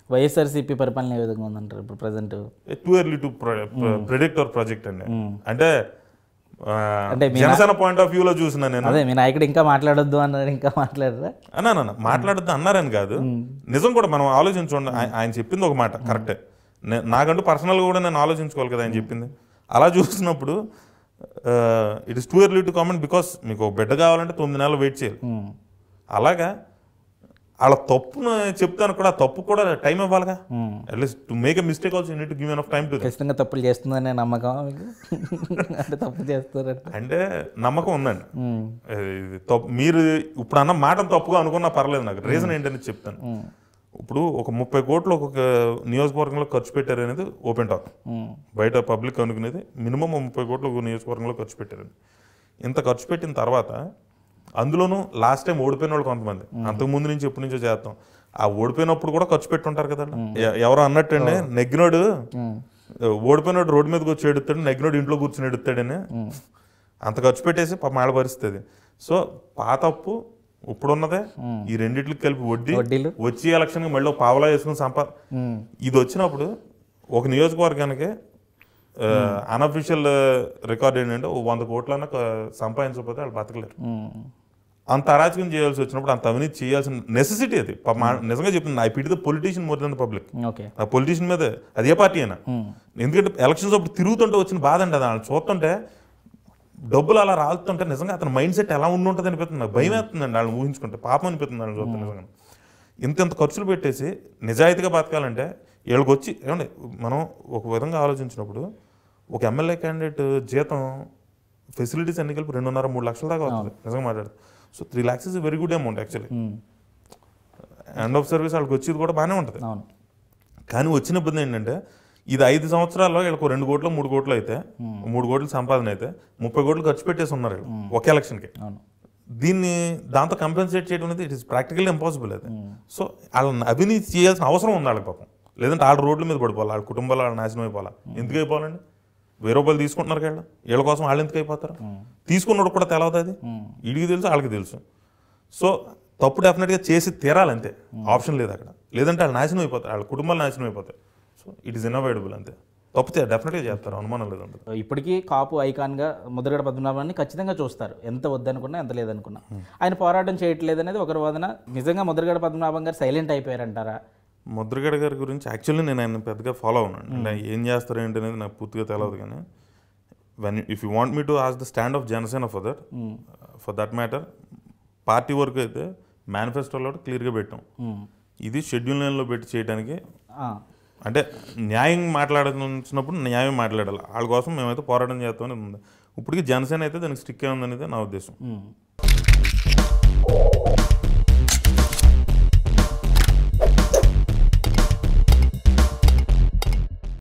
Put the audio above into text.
వైఎస్ఆర్సీపీ పరిపాలన ఏ విధంగా ఉందంటారు ఇప్పుడు present too early to predict our project అండి అంటే ఆ, అంటే మీ జనసేన పాయింట్ ఆఫ్ వ్యూలో చూసిన నేను అదే మీ నాయకుడు ఇంకా మాట్లాడొద్దు అన్నారు ఇంకా మాట్లాడరా అన్నా మాట్లాడద్దు అన్నారని కాదు నిజం కూడా మనం ఆలోచించుకోండి ఆయ- ఆయన చెప్పింది ఒక మాట కరెక్టే నే- నాకంటూ పర్సనల్గా కూడా నేను ఆలోచించుకోవాలి కదా ఆయన చెప్పింది అలా చూసినప్పుడు it is too early to comment because మీకు ఒక బిడ్డ కావాలంటే తొమ్మిది నెలలు వెయిట్ చేయాలి ఉమ్. అలాగా వాళ్ళ తప్పును చెప్తాను కూడా ఆ తప్పు కూడా టైం ఇవ్వాలిగా um. At least to make a mistake also need give enough time to ఖచ్చితంగా తప్పులు చేస్తుందనే నమ్మకం మీకు అంటే తప్పు చేస్తారంటే అంటే నమ్మకం ఉందండి ఉమ్. ఇది తప్పు మీరు ఇప్పుడు అన్న మాట తప్పుగా అనుకున్నా పర్లేదు నాకు రీజన్ ఏంటని చెప్తాను ఉమ్. ఇప్పుడు ఒక ముప్పై కోట్లు ఒక్కొక్క నియోజకవర్గంలో ఖర్చు పెట్టారు అనేది ఓపెన్ టాక్ ఉమ్. బయట పబ్లిక్ అనుకునేది మినిమం ముప్పై కోట్లు ఒక నియోజకవర్గంలో ఖర్చు పెట్టారని ఇంత ఖర్చు పెట్టిన తర్వాత అందులోనూ లాస్ట్ టైం ఓడిపోయిన వాళ్ళు కొంతమంది అంతకు ముందు నుంచి ఎప్పటి నుంచో చేస్తాం ఆ ఓడిపోయినప్పుడు కూడా ఖర్చు పెట్టుంటారు కదండి ఎ- ఎవరో అన్నట్టండి నెగ్గినోడు ఓడిపోయినోడు రోడ్డు మీదకి వచ్చి ఎడుతాడు నెగ్గినోడు ఇంట్లో కూర్చొని ఎడుతాడని అంత ఖర్చు పెట్టేసి పాపం ఆడ పరిస్థితి సో పాత అప్పు ఇప్పుడున్నదే ఈ రెండిట్లకి కలిపి వడ్డీ వడ్డీలు వచ్చి ఎలక్షన్కి మళ్ళీ ఒక పావలా వేసుకుని సంపా ఉమ్. ఇది వచ్చినప్పుడు ఒక నియోజకవర్గానికి అన్అఫీషియల్ రికార్డ్ ఏంటంటే ఓ వంద కోట్లన్నా క- సంపాదించకపోతే వాళ్ళు బతకలేరు ఉమ్. అంత అరాచకం చేయాల్సి వచ్చినప్పుడు అంత అవినీతి చేయాల్సిన నెసెసిటీ అది పాప మా- నిజంగా చెప్పింది I pity the politician more then the public okay ఆ పొలిటీషియన్ మీద అది ఏ పార్టీ అయినా ఉమ్. ఎందుకంటే ఎలక్షన్స్ అప్పుడు తిరుగుతుంటే వచ్చిన బాధ అండి అది వాళ్ళని చూస్తుంటే డబ్బులు అలా రాలుతుంటే నిజంగా అతని మైండ్ సెట్ ఎలా ఉండి ఉంటుంది అనిపిస్తుంది నాకు భయం వేస్తుందండి వాళ్ళని ఊహించుకుంటే పాపం అనిపిస్తుంది వాళ్ళని చూస్తే నిజంగా ఇంత ఇంత ఖర్చులు పెట్టేసి నిజాయితీగా బతకాలంటే వీళ్ళకి వచ్చి ఏమండి మనం ఒక విధంగా ఆలోచించినప్పుడు ఒక ఎమ్మెల్యే క్యాండిడేట్ జీతం ఫెసిలిటీస్ అన్ని కలిపి రెండున్నర మూడు లక్షల దాకా వస్తుంది నిజంగా మాట్లాడు so three lakhs is very good amount actually um. End of service వాళ్ళకి వచ్చేది కూడా బాగానే ఉంటుంది అవును కానీ వచ్చిన ఇబ్బంది ఏంటంటే ఇది ఐదు సంవత్సరాల్లో వీళ్ళకు రెండు కోట్లు మూడు కోట్లు అయితే మూడు కోట్లు సంపాదన అయితే ముప్పై కోట్లు ఖర్చు పెట్టేసి ఉన్నారు వీళ్ళు ఒక ఎలక్షన్కి అవును దీన్ని దాంతో కంపెన్సేట్ చేయడం అనేది ఇట్ ఇస్ ప్రాక్టికల్ ఇంపాసిబుల్ అది సో వాళ్ళని అవినీతి చేయాల్సిన అవసరం ఉంది వాళ్ళకి పాపం లేదంటే వాళ్ళ రోడ్ల మీద పడిపోవాలి వాళ్ళ కుటుంబాలు వాళ్ళ నాశనం అయిపోవాలి ఎందుకు అయిపోవాలండి వెయ్యి రూపాయలు తీసుకుంటున్నారు వీళ్ళు వీళ్ళ కోసం వాళ్ళు ఎందుకు అయిపోతారు తీసుకున్నప్పుడు కూడా తెలవదు అది వీడికి తెలుసు వాళ్ళకి తెలుసు సో తప్పు డెఫినెట్గా చేసి తీరాలి అంతే ఆప్షన్ లేదు అక్కడ లేదంటే వాళ్ళు నాశనం అయిపోతారు వాళ్ళ కుటుంబాలు నాశనం అయిపోతాయి సో ఇట్ ఈస్ ఇన్అవైడబుల్ అంతే తప్పు డెఫినెట్గా చేస్తారు అనుమానం లేదంటే ఇప్పటికీ కాపు ఐకాన్గా ముద్రగడ పద్మనాభాన్ని ఖచ్చితంగా చూస్తారు ఎంత వద్దనుకున్నా ఎంత లేదనుకున్నా ఆయన పోరాటం చేయట్లేదు అనేది ఒకరి వాదన నిజంగా ముద్రగడ పద్మనాభం గారు సైలెంట్ అయిపోయారంటారా ముద్రగడ గారి గురించి యాక్చువల్లీ నేను ఆయన పెద్దగా ఫాలో అవునాను అంటే ఆయన ఏం చేస్తారు ఏంటి అనేది నాకు పూర్తిగా తెలియదు కానీ when if you want me to ask the stand of Janasena for that for that matter party వరకు అయితే మేనిఫెస్టోలో క్లియర్గా పెట్టాం ఉమ్. ఇది షెడ్యూల్ లైన్లో పెట్టి చేయడానికి ఆ. అంటే న్యాయం మాట్లాడాల్సినప్పుడు న్యాయం మాట్లాడాలి వాళ్ళ కోసం మేమైతే పోరాటం చేస్తామని ఉంది ఇప్పటికీ జనసేన అయితే దానికి స్టిక్ అయి ఉందనేది నా ఉద్దేశం ఉమ్.